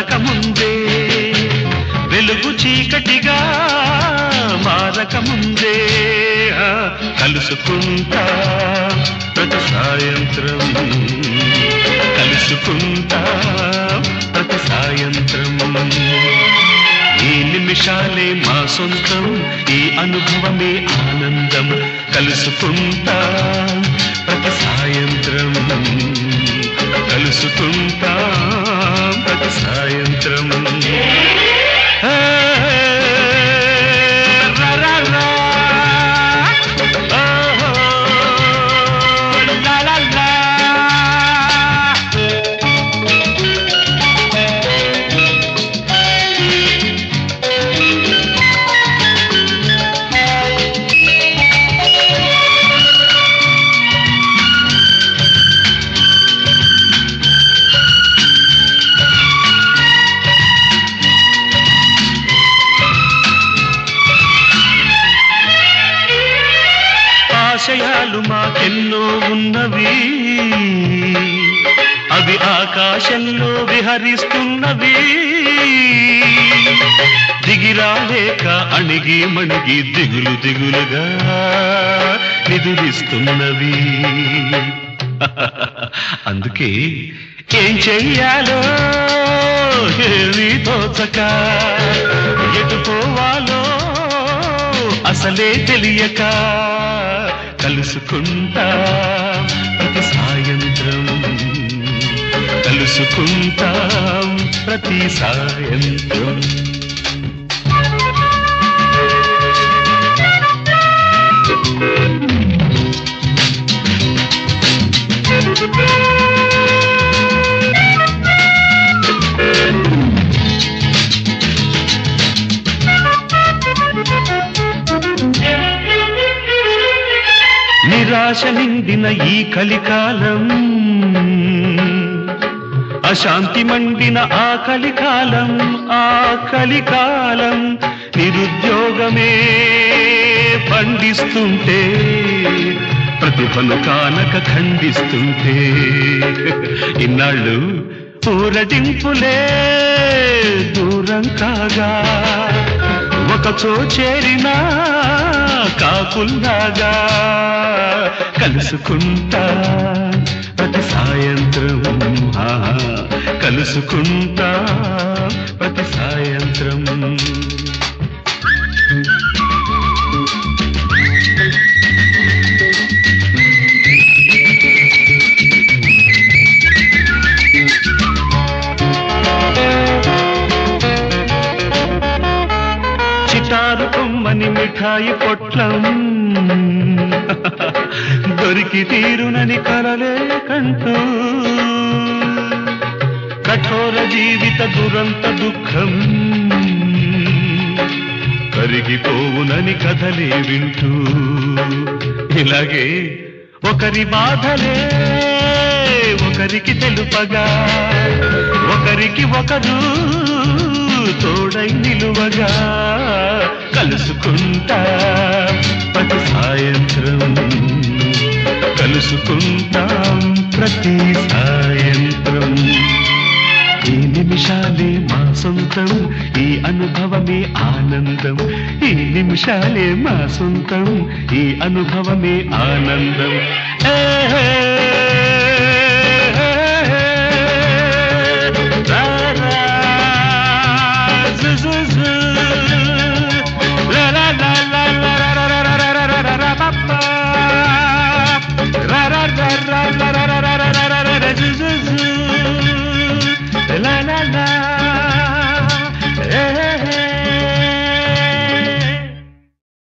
మారకముందే వెలుగు చీకటిగా మారకముందే ఆ, కలుసుకుంటా ప్రతి సాయంత్రం కలుసుకుంటా ప్రతి సాయంత్రం ఈ నిమిషాలే మా సొంతం ఈ అనుభవమే ఆనందం కలుసుకుంటా ప్రతి సాయంత్రం కలుసుకుంటా ప్రతి సాయంత్రం ఆ, రా, రా, రా. ఓహో, లా, లా, లా. ఆశయాలు మాకెన్నో ఉన్నవి అవి ఆకాశంలో విహరిస్తున్నవి దిగిరాలేక అణిగి మణిగి దిగులు దిగులుగా నిదురిస్తున్నవి అందుకే ఏం చెయ్యాలో ఏమీ తోచక ఎటు పోవాలో అసలే తెలియక కలుసుకుంటా ప్రతి సాయంత్రం కలుసుకుంటాం ప్రతి సాయంత్రం నిరాశ నిండిన ఈ కలికాలం అశాంతి మండిన ఆ కలికాలం ఆ కలికాలం నిరుద్యోగమే పండిస్తుంటే ప్రతిభను కానక ఖండిస్తుంటే ఇన్నాళ్ళు ఊరటింపులే దూరం కాగా ఒకచో చేరినా కాపుల్లాగా కలుసుకుంటా ప్రతి సాయంత్రం ఆ, కలుసుకుంటా ప్రతి సాయంత్రం చిటారు కొమ్మని మిఠాయి పొట్లం దొరికి తీరునని కలలే కంటూ కఠోర జీవిత దురంత దుఃఖం కరిగిపోవునని కథలే వింటూ ఇలాగే ఒకరి బాధలే ఒకరికి తెలుపగా ఒకరికి ఒకరు తోడై నిలువగా కలుసుకుంటా ప్రతి సాయంత్రం కలుసుకుంటాం ప్రతి సాయంత్రం ఈ నిమిషాలే మా సొంతం ఈ అనుభవమే ఆనందం ఈ నిమిషాలే మా సొంతం ఈ అనుభవమే ఆనందం ఏ